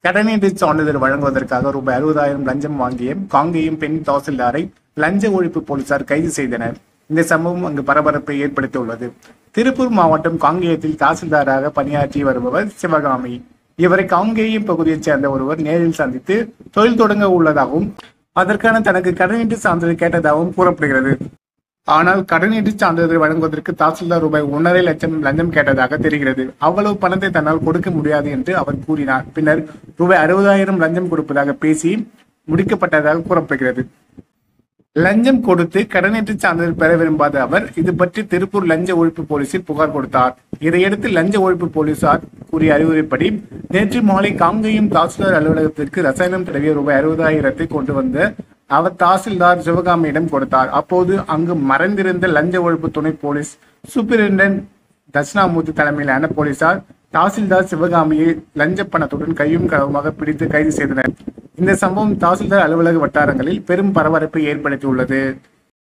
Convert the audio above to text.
கடனீட்டு சான்றிதழ் வழங்குவதற்காக ரூபாய் அறுபதாயிரம் லஞ்சம் வாங்கிய காங்கேயம் பெண் தாசில்தாரை லஞ்ச ஒழிப்பு போலீசார் கைது செய்தனர் இந்த சம்பவம் அங்கு பரபரப்பை ஏற்படுத்தியுள்ளது திருப்பூர் மாவட்டம் காங்கேயத்தில் தாசில்தாராக பணியாற்றி வருபவர் சிவகாமி இவரை காங்கேயம் பகுதியைச் சேர்ந்த ஒருவர் நேரில் சந்தித்து தொழில் தொடங்க உள்ளதாகவும் அதற்கான தனக்கு கடனீட்டு சான்றிதழ் கேட்டதாகவும் கூறப்படுகிறது ஆனால் கடனீட்டு சான்றிதழ் வழங்குவதற்கு தாசில்தார் ரூபாய் ஒன்றரை லட்சம் லஞ்சம் கேட்டதாக தெரிகிறது அவ்வளவு பணத்தை தன்னால் கொடுக்க முடியாது என்று அவர் கூறினார் பின்னர் ரூபாய் அறுபதாயிரம் லஞ்சம் கொடுப்பதாக பேசி முடிக்கப்பட்டதாக கூறப்படுகிறது லஞ்சம் கொடுத்து கடனீட்டு சான்றிதழ் பெற விரும்பாத அவர் இது பற்றி திருப்பூர் லஞ்ச ஒழிப்பு போலீசில் புகார் கொடுத்தார் இதையடுத்து லஞ்ச ஒழிப்பு போலீசார் கூறிய அறிவுரைப்படி நேற்று மாலை காங்கேயம் தாசில்தார் அலுவலகத்திற்கு ரசாயனம் தடவிய ரூபாய் அறுபதாயிரத்தை கொண்டு வந்த அவர் தாசில்தார் சிவகாமியிடம் கொடுத்தார் அப்போது அங்கு மறைந்திருந்த லஞ்ச ஒழிப்பு துணை போலீஸ் சூப்பரிண்டன்ட் தட்சிணாமூர்த்தி தலைமையிலான போலீசார் தாசில்தார் சிவகாமியை லஞ்ச பணத்துடன் கையும் களவுமாக பிடித்து கைது செய்தனர் இந்த சம்பவம் தாசில்தார் அலுவலக வட்டாரங்களில் பெரும் பரபரப்பை ஏற்படுத்தியுள்ளது